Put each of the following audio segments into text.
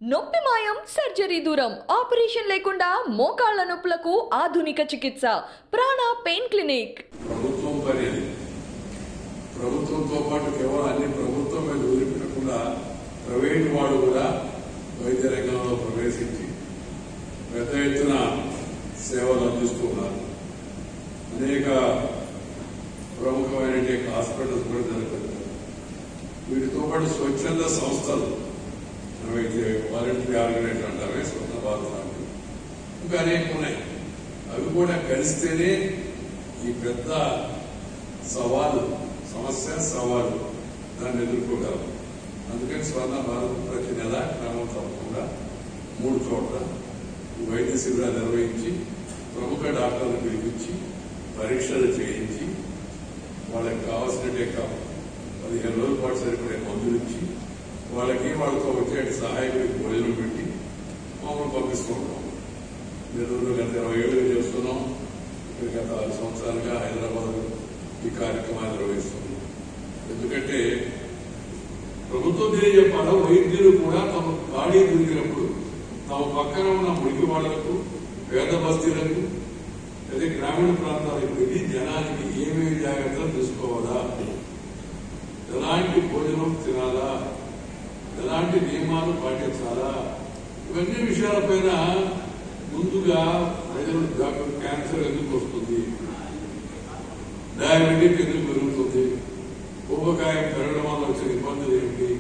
నొప్పి మాయం సర్జరీ దూరం ఆపరేషన్ లేకుండా మోకాళ్ల నొప్పులకు ఆధునిక చికిత్స ప్రాణ పెయిన్ క్లినిక్ ప్రభుత్వం పని అది ప్రభుత్వంతో పాటు కేవలం అన్ని ప్రభుత్వం మీద వదిలిపెట్టకుండా ప్రైవేట్ వాడు కూడా వైద్య రంగంలో ప్రవేశించి పెద్ద ఎత్తున సేవలు అందిస్తున్నారు అనేక ప్రముఖమైన హాస్పిటల్స్ కూడా జరుగుతుంది వీటితో పాటు స్వచ్ఛంద సంస్థలు ఏవైతే వాలంటరీ ఆర్గనైజేషన్ అంటారే స్వచ్ఛ భారత్ లాంటివి. ఇంకా అనేక ఉన్నాయి అవి కూడా కలిస్తేనే ఈ పెద్ద సవాలు సమస్య సవాలు దాన్ని ఎదుర్కోగలం అందుకని స్వర్ణ భారత్ ప్రతి నెల క్రమం తప్పకుండా మూడు చోట్ల ఈ వైద్య శిబిరాలు నిర్వహించి ప్రముఖ డాక్టర్లు పిలిపించి పరీక్షలు చేయించి వాళ్ళకి కావాల్సిన పదిహేను రోజుల పాటు సరిపడే మందులు ఇచ్చి వాళ్ళకి వాళ్ళతో వచ్చే సహాయకుడికి భోజనం పెట్టి మమ్మల్ని పంపిస్తూ ఉంటాం నెల్లూరు గత ఇరవై ఏళ్ళు చేస్తున్నాం ఇక్కడ గత ఆరు సంవత్సరాలుగా హైదరాబాద్ ఈ కార్యక్రమాన్ని నిర్వహిస్తున్నాం ఎందుకంటే ప్రభుత్వం తెలియజెప్పాలో వైద్యులు కూడా తమ ఖాళీ తిరిగినప్పుడు తమ పక్కన ఉన్న మురికి వాళ్లకు పేద బస్తీలకు అదే గ్రామీణ ప్రాంతాలకు వెళ్ళి జనానికి ఏమేమి జాగ్రత్తలు తీసుకోవాలా ఎలాంటి భోజనం తినాలా ఎలాంటి నియమాలు పాటించాలా ఇవన్నీ విషయాలపైన ముందుగా ప్రజలు డాక్టర్ క్యాన్సర్ ఎందుకు వస్తుంది డయాబెటిక్ ఎందుకు పెరుగుతుంది ఊబకాయం పెరగడం వల్ల వచ్చే ఇబ్బందులు ఏంటి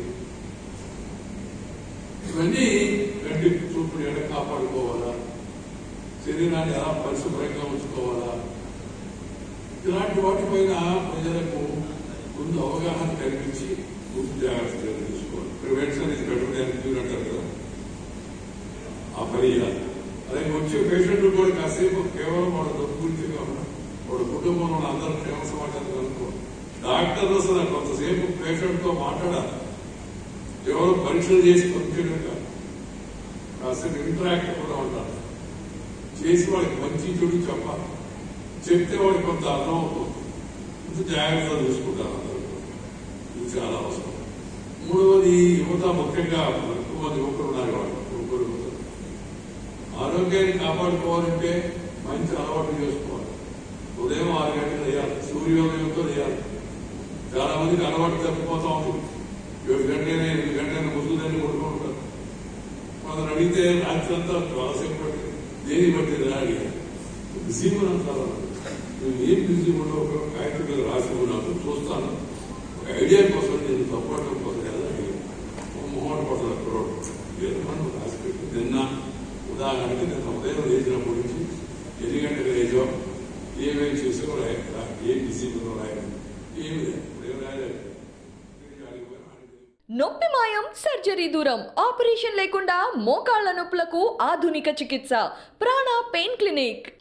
ఇవన్నీ కంటి చూపు ఎడ కాపాడుకోవాలా శరీరాన్ని ఎలా పరిశుభ్రంగా ఉంచుకోవాలా ఇలాంటి వాటిపైన ప్రజలకు ముందు అవగాహన కల్పించి ముందు జాగ్రత్తలు తీసుకోవాలి ప్రివెన్షన్ ఇది బెటర్ అంటారు కదా ఆ పని చేయాలి అలాగే వచ్చే పేషెంట్ కూడా కాసేపు కేవలం వాడు డబ్బు గురించి కాకుండా వాడు కుటుంబంలో ఉన్న అందరూ క్షేమ సమాచారం కనుక్కో డాక్టర్ అసలు కొంతసేపు పేషెంట్ తో మాట్లాడాలి కేవలం పరీక్షలు చేసి పంపించడం కాదు కాసేపు ఇంటరాక్ట్ కూడా ఉంటారు చేసి వాడికి మంచి చెడు చెప్పాలి చెప్తే వాడికి కొంత అర్థం అవుతుంది ఇంత జాగ్రత్తలు తీసుకుంటారు అందరూ కూడా. ఇది చాలా అవసరం మూడవది యువత ముఖ్యంగా ఎక్కువ మంది యువకులు ఉన్నారు వాళ్ళు యువకులు యువత. ఆరోగ్యాన్ని కాపాడుకోవాలంటే మంచి అలవాటు చేసుకోవాలి ఉదయం ఆరు గంటలు వేయాలి సూర్యోదయంతో వేయాలి చాలా మందికి అలవాటు తప్పిపోతా ఉంది ఏడు గంటలైనా ఎనిమిది గంటలైనా ముద్దుదని కొడుకుంటారు కొందరు అడిగితే రాత్రి అంతా చాలాసేపు పట్టి దేని బట్టి రాడి బిజీ ఉన్నాను నువ్వు ఏం బిజీ ఉండవు ఒక కాగితం మీద రాసి ఉన్నాను చూస్తాను ఒక ఐడియా కోసం నేను తప్పడం కోసం కదా మొహమాట పడతాను కుర్రోడు లేదు మనం రాసి పెట్టి నిన్న ఉదాహరణకి నేను ఉదయం లేచినప్పటి నుంచి ఎన్ని గంటలకు లేచావు ఏమేమి చేసావు రాయక ఏం బిజీ ఉన్నావు రాయక ఏమి లేదు ఏం రాయలేదు ఆడికి పోయి ఆడికి నొప్పి మాయం సర్జరీ దూరం ఆపరేషన్ లేకుండా మోకాళ్ల నొప్పులకు ఆధునిక చికిత్స ప్రాణ పెయిన్ క్లినిక్